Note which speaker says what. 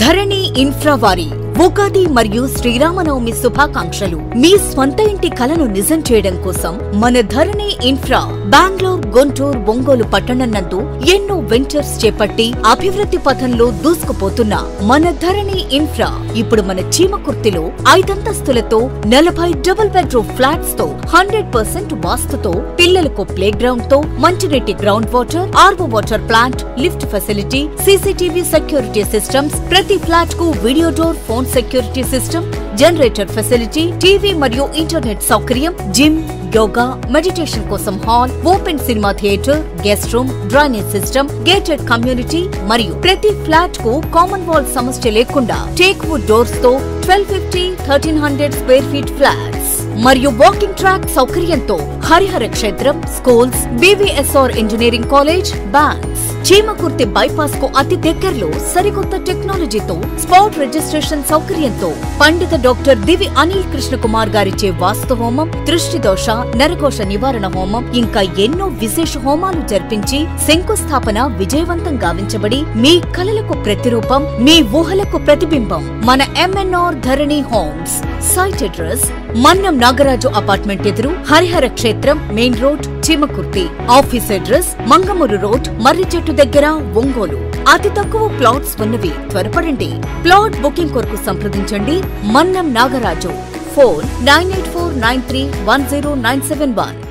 Speaker 1: ధరణి infra వారి ఉగాది మరియు శ్రీరామనవమి శుభాకాంక్షలు మీ స్వంత ఇంటి కలను నిజం చేయడం కోసం మన ధరణి ఇన్ఫ్రా బెంగళూరు గుంటూరు ఒంగోలు పట్టణం నందు ఎన్నో వెంచర్స్ చేపట్టి అభివృద్ధి పథంలో దూసుకుపోతున్న మన ధరణి ఇన్ఫ్రా ఇప్పుడు మన చీమకుర్తిలో ఐదంతస్తులతో నలభై డబుల్ బెడ్రూమ్ ఫ్లాట్స్ తో హండ్రెడ్ పర్సెంట్ వాస్తుతో పిల్లలకు ప్లే గ్రౌండ్ తో మంచినీటి ground water RO water plant lift facility CCTV security systems ప్రతి ఫ్లాట్ కు video door phone security system generator facility TV మరియు ఇంటర్నెట్ సౌకర్యం జిమ్ యోగా మెడిటేషన్ కోసం hall open cinema theatre guest room drainage system gated community మరియు ప్రతి flat కు common wall సమస్య లేకుండా టేక్ వుడ్ డోర్స్ తో twelve fifty thirteen hundred square feet flats మరియు వాకింగ్ ట్రాక్ సౌకర్యంతో Harihara Kshetram schools BVSR engineering college banks Chimakurthi bypass కు అతి దగ్గరలో సరికొత్త టెక్నాలజీతో స్పాట్ రిజిస్ట్రేషన్ సౌకర్యంతో పండిత డాక్టర్ దివి అనిల్ కృష్ణ కుమార్ గారిచే వాస్తు హోమం దృష్టి దోష నరకోశ నివారణ హోమం ఇంకా ఎన్నో విశేష హోమాలు జరిపించి శంకుస్థాపన విజయవంతం గావించబడి మీ కలలకు ప్రతిరూపం మీ ఊహలకు ప్రతిబింబం మన MNR Dharani homes site address Mannam Nagaraju apartment ఎదురు Harihara Kshetram main road Chimakurthi office address Mangamuru road మర్రి చెట్టు దగ్గర ఒంగోలు అతి తక్కువ ప్లాట్స్ ఉన్నవి త్వరపడండి ప్లాట్ బుకింగ్ కొరకు సంప్రదించండి Mannam Nagaraju phone nine eight four nine three one zero nine seven one